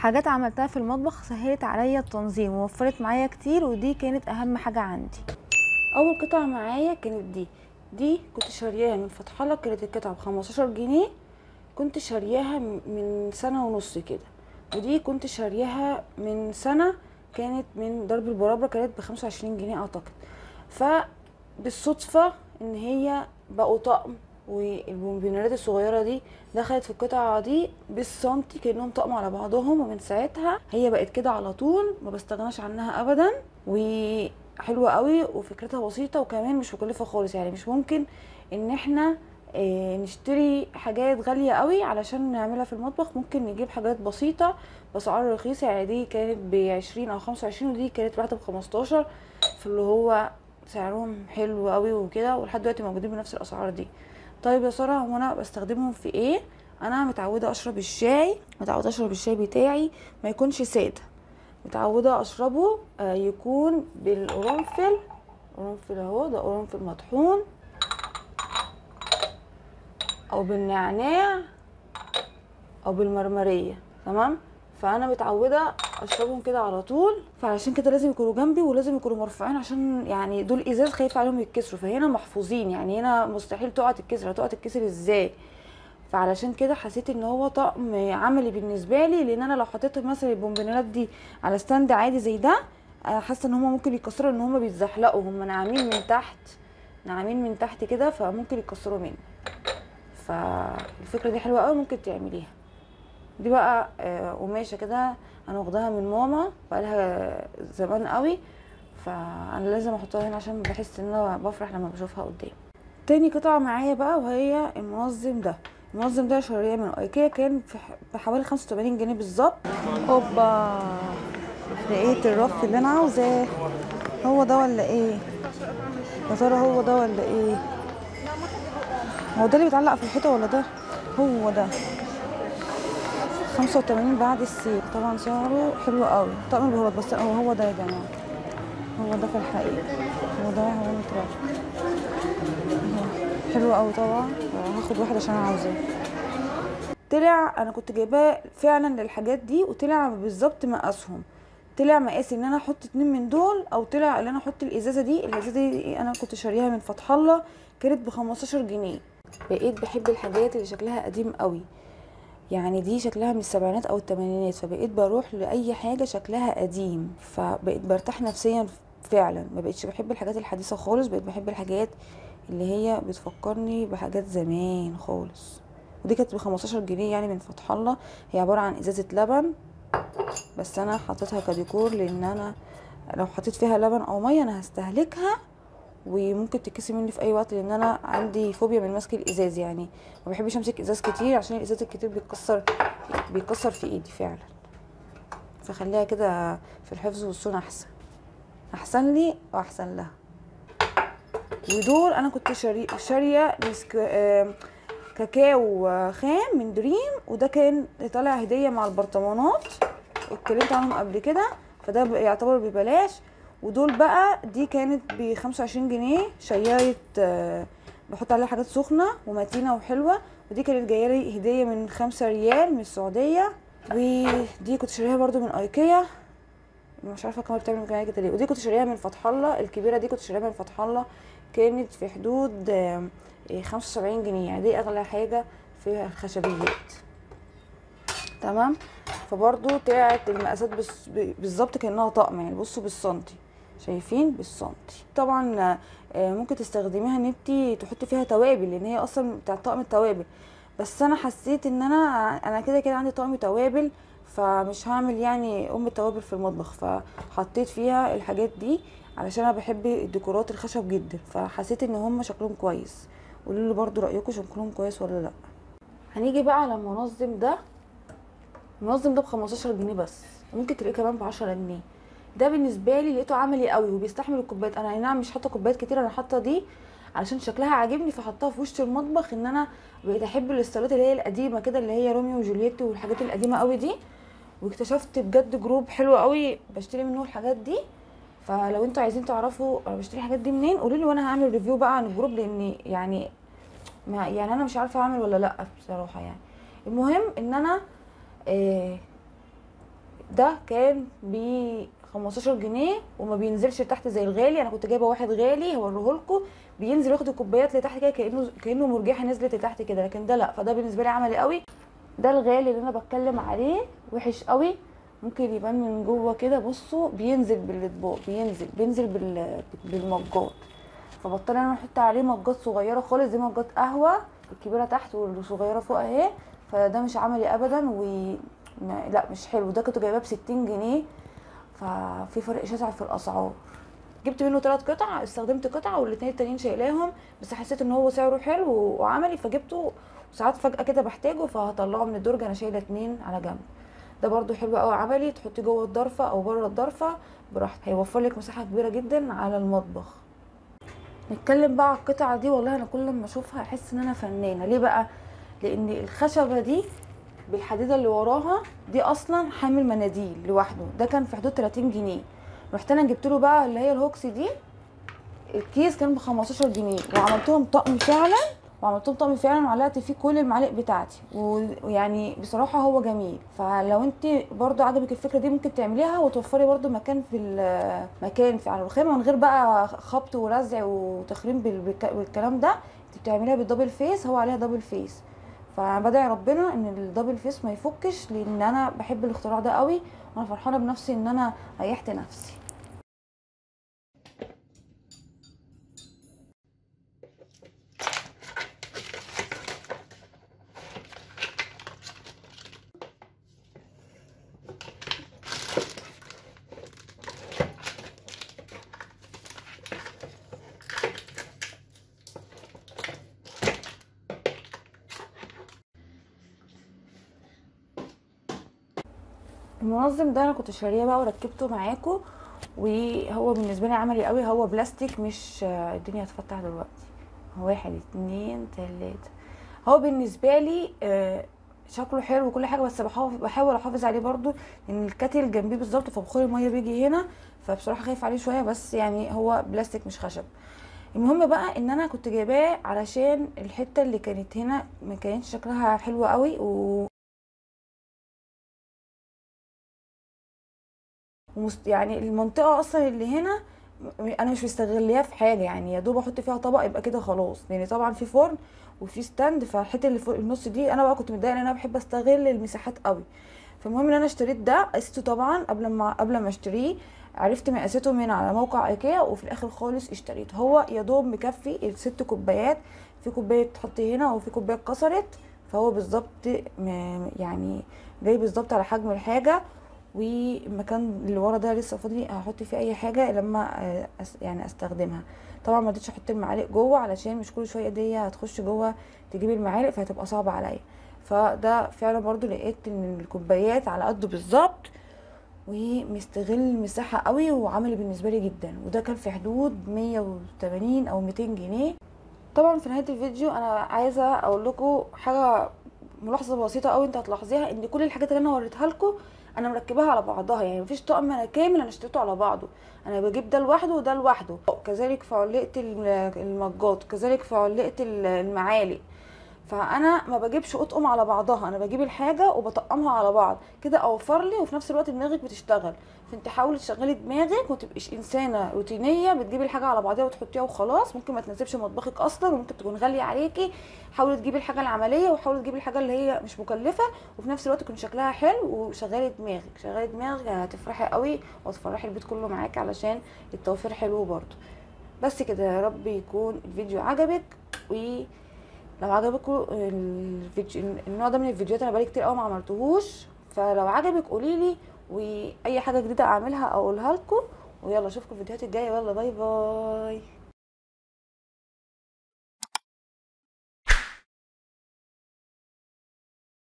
حاجات عملتها في المطبخ سهلت عليا التنظيم ووفرت معايا كتير ودي كانت اهم حاجه عندي اول قطعه معايا كانت دي دي كنت شارياها من فتح الله كانت القطعه ب 15 جنيه كنت شارياها من سنه ونص كده ودي كنت شارياها من سنه كانت من درب البرابره كانت ب 25 جنيه اعتقد فبالصدفه ان هي بقوا طقم والبونبونيرات الصغيره دي دخلت في القطعه دي بالسنتي كانهم طقم على بعضهم ومن ساعتها هي بقت كده على طول ما بستغناش عنها ابدا وحلوه قوي وفكرتها بسيطه وكمان مش مكلفه خالص يعني مش ممكن ان احنا آه، نشتري حاجات غالية قوي علشان نعملها في المطبخ ممكن نجيب حاجات بسيطة بأسعار رخيصة يعني دي كانت بعشرين أو خمسة وعشرين ودي كانت واحدة بخمستاشر فاللي هو سعرهم حلو قوي وكده ولحد دلوقتي موجودين بنفس الأسعار دي طيب يا ساره هو انا بستخدمهم في ايه انا متعوده اشرب الشاي متعوده اشرب الشاي بتاعي ما يكونش ساده متعوده اشربه آه يكون بالقرنفل قرنفل اهو ده قرنفل مطحون او بالنعناع او بالمرمريه تمام فانا متعوده اشربهم كده على طول فعشان كده لازم يكونوا جنبي ولازم يكونوا مرفوعين عشان يعني دول ازاز خايفه عليهم يتكسروا فهنا محفوظين يعني هنا مستحيل تقع تتكسر هتقع تتكسر ازاي فعلشان كده حسيت ان هو طقم عملي بالنسبه لي لان انا لو حطيت مثلا البومبونيرات دي على ستاند عادي زي ده حاسه ان هما ممكن يكسروا ان هما بيتزحلقوا هما ناعمين من تحت ناعمين من تحت كده فممكن يكسروا مني فالفكره دي حلوه قوي ممكن تعمليها دي بقى آه، قماشه كده انا واخداها من ماما بقالها زمان قوي فانا لازم احطها هنا عشان بحس ان انا بفرح لما بشوفها قدامي تاني قطعه معايا بقى وهي المنظم ده المنظم ده شاريه من ايكيا كان بحوالي 85 جنيه بالظبط اوبا لقيت الرف اللي انا عاوزاه هو ده ولا ايه يا ترى هو ده ولا ايه هو ده اللي بيتعلق في الحيطه ولا ده هو ده 85 بعد السيل طبعا سعره حلو قوي طقم البهارات بس هو هو ده يا جماعه هو ده في الحقيقه هو ده هو مترف حلو قوي طبعا هاخد واحد عشان عاوزاه طلع انا كنت جايباه فعلا للحاجات دي وطلع بالظبط مقاسهم طلع مقاسي ان انا احط اتنين من دول او طلع ان انا احط الازازه دي الازازه دي انا كنت شاريها من فتح الله كانت ب 15 جنيه بقيت بحب الحاجات اللي شكلها قديم قوي يعني دي شكلها من السبعينات او الثمانينات فبقيت بروح لاي حاجه شكلها قديم فبقيت برتاح نفسيا فعلا ما بقيتش بحب الحاجات الحديثه خالص بقيت بحب الحاجات اللي هي بتفكرني بحاجات زمان خالص ودي كانت ب 15 جنيه يعني من فتح الله هي عباره عن ازازه لبن بس انا حطيتها كديكور لان انا لو حطيت فيها لبن او ميه انا هستهلكها وممكن تتكسر مني في اي وقت لان انا عندي فوبيا من مسك الازاز يعني ما بحبش امسك ازاز كتير عشان الازاز الكتير بيتكسر بيتكسر في ايدي فعلا فخليها كده في الحفظ والصون احسن احسن لي واحسن لها ودول انا كنت شاريه كاكاو خام من دريم وده كان طالع هديه مع البرطمانات اتكلمت عنهم قبل كده فده يعتبر ببلاش ودول بقى دي كانت ب 25 جنيه شيايه آه، بحط عليها حاجات سخنه ومتينه وحلوه ودي كانت جايه لي هديه من 5 ريال من السعوديه ودي كنت شاريها برده من ايكيا مش عارفه كمان بتعمل كده ليه ودي كنت شاريها من فتح الله الكبيره دي كنت شاريها من فتح الله كانت في حدود 75 جنيه يعني دي اغلى حاجه في الخشبيات تمام فبرضو طلعت المقاسات بالظبط كانها طقم يعني بصوا بالسنتي شايفين بالسنتي طبعا آه، ممكن تستخدميها ان انت تحطي فيها توابل لان هي اصلا بتاع طقم التوابل بس انا حسيت ان انا انا كده كده عندي طقم توابل فمش هعمل يعني ام التوابل في المطبخ فحطيت فيها الحاجات دي علشان انا بحب الديكورات الخشب جدا فحسيت ان هم شكلهم كويس قولوا لي برضو رايكم شكلهم كويس ولا لا هنيجي بقى على المنظم ده المنظم ده ب 15 جنيه بس ممكن تلاقيه كمان ب 10 جنيه ده بالنسبه لي لقيته عملي قوي وبيستحمل الكوبايات انا نعم مش حاطه كوبايات كتير انا حاطه دي علشان شكلها عاجبني فحطها في وش المطبخ ان انا بقيت احب الاستايلات اللي هي القديمه كده اللي هي روميو وجولييت والحاجات القديمه قوي دي واكتشفت بجد جروب حلو قوي بشتري منه الحاجات دي فلو انتوا عايزين تعرفوا انا بشتري الحاجات دي منين قولوا لي وانا هعمل ريفيو بقى عن الجروب لان يعني ما يعني انا مش عارفه اعمل ولا لا بصراحه يعني المهم ان انا آه ده كان ب 15 جنيه وما بينزلش لتحت زي الغالي انا كنت جايبه واحد غالي هوريهولكم بينزل ياخد الكوبايات لتحت كده كانه كانه مرجحه نزلت لتحت كده لكن ده لا فده بالنسبه لي عملي قوي ده الغالي اللي انا بتكلم عليه وحش قوي ممكن يبان من جوه كده بصوا بينزل بالاطباق بينزل بينزل بال... بالمجات فبضطر انا احط عليه مجات صغيره خالص دي مجات قهوه الكبيره تحت والصغيره فوق اهي فده مش عملي ابدا و ما- لا مش حلو ده كنت جايباه ب 60 جنيه ففي فرق شاسع في الاسعار جبت منه ثلاث قطع استخدمت قطعه والاتنين التانيين شايلاهم بس حسيت ان هو سعره حلو وعملي فجبته وساعات فجاه كده بحتاجه فهطلعه من الدرج انا شايله اتنين على جنب ده برضو حلو قوي عملي تحطيه جوه الضرفه او بره الضرفه براحتك هيوفر لك مساحه كبيره جدا على المطبخ نتكلم بقى على القطعه دي والله انا كل ما اشوفها احس ان انا فنانه ليه بقى لان الخشبه دي بالحديده اللي وراها دي اصلا حامل مناديل لوحده ده كان في حدود 30 جنيه رحت انا جبت له بقى اللي هي الهوكس دي الكيس كان ب 15 جنيه وعملتهم طقم فعلا وعملتهم طقم فعلا وعلقت فيه كل المعالق بتاعتي و- ويعني بصراحه هو جميل فلو انت برضو عجبك الفكره دي ممكن تعمليها وتوفري برضو مكان في المكان في على الرخامه من غير بقى خبط ورزع وتخريم بال- بالك- بالكلام ده انت بتعمليها بالدبل فيس هو عليها دبل فيس فبدعي ربنا ان الدبل فيس ما يفكش لان انا بحب الاختراع ده قوي وانا فرحانه بنفسي ان انا ريحت نفسي المنظم ده انا كنت شاريه بقى وركبته معاكم وهو بالنسبه لي عملي قوي هو بلاستيك مش آه، الدنيا هتفتح دلوقتي واحد اتنين تلاته هو بالنسبه لي آه، شكله حلو وكل حاجه بس بحاول بحاول احافظ عليه برضو لان الكاتل جنبيه بالظبط فبخور الميه بيجي هنا فبصراحه خايف عليه شويه بس يعني هو بلاستيك مش خشب المهم بقى ان انا كنت جايباه علشان الحته اللي كانت هنا ما كانتش شكلها حلو قوي و ومست... يعني المنطقه اصلا اللي هنا م- انا مش مستغليها في حاجه يعني يا دوب احط فيها طبق يبقى كده خلاص لان طبعا في فرن وفي ستاند فالحته اللي فوق النص دي انا بقى كنت متضايقه لان انا بحب استغل المساحات قوي فالمهم ان انا اشتريت ده قسته طبعا قبل ما قبل ما اشتريه عرفت مقاساته من على موقع ايكيا وفي الاخر خالص اشتريته هو يا دوب مكفي الست كوبايات في كوبايه تحطي هنا وفي كوبايه اتكسرت فهو بالظبط م- يعني جاي بالظبط على حجم الحاجه والمكان اللي ورا ده لسه فاضي هحط فيه اي حاجه لما آه، أس يعني استخدمها طبعا ما رضيتش احط المعالق جوه علشان مش كل شويه ايديا هتخش جوه تجيب المعالق فهتبقى صعبه عليا فده فعلا برضو لقيت ان الكوبايات على قده بالظبط ومستغل مساحه قوي وعملي بالنسبه لي جدا وده كان في حدود 180 او 200 جنيه طبعا في نهايه الفيديو انا عايزه اقول لكم حاجه ملاحظه بسيطه قوي انت هتلاحظيها ان كل الحاجات اللي انا وريتها لكم انا مركباها على بعضها يعني مفيش طقم انا كامل انا اشتريته على بعضه انا بجيب ده لوحده وده لوحده كذلك في علقه الم- المجات كذلك في علقه ال- المعالق فانا ما بجيبش اطقم على بعضها انا بجيب الحاجه وبطقمها على بعض كده اوفر لي وفي نفس الوقت دماغك بتشتغل فانت حاولي تشغلي دماغك وما تبقيش انسانه روتينيه بتجيبي الحاجه على بعضها وتحطيها وخلاص ممكن ما تناسبش مطبخك اصلا وممكن تكون غاليه عليكي حاولي تجيبي الحاجه العمليه وحاولي تجيبي الحاجه اللي هي مش مكلفه وفي نفس الوقت يكون شكلها حلو وشغلي دماغك شغلي دماغك هتفرحي قوي وهتفرحي البيت كله معاكي علشان التوفير حلو برضه بس كده يا رب يكون الفيديو عجبك ولو عجبكم الفيديو النوع ده من الفيديوهات انا بقالي كتير قوي ما عملتهوش فلو عجبك قوليلي واي حاجه جديده اعملها اقولها لكم ويلا اشوفكم الفيديوهات الجايه يلا باي باي